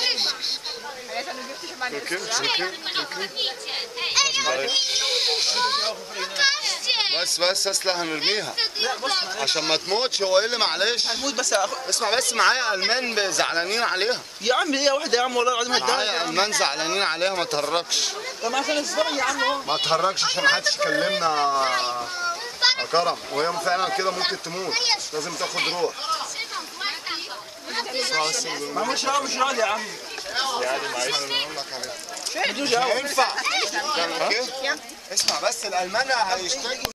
Drücken, drücken, drücken. بس بس اسلحه هنرميها لا بص معلش عشان ما تموتش هو ايه اللي معلش هنموت بس يا أخو- اسمع بس معايا المان زعلانين عليها يا عم هي واحده يا عم والله العظيم هتدارك يا معايا عم المان زعلانين عليها ما تهرجش طب عشان الزبون يا عم اهو ما تهرجش عشان ما حدش يكلمنا يا كرم وهي فعلا كده ممكن تموت لازم تاخد روح اسمع بس ما مش راضي مش راضي يا عم بدون مش جواب هينفع تعمل كده؟ اسمع بس الالمان هيشتكوا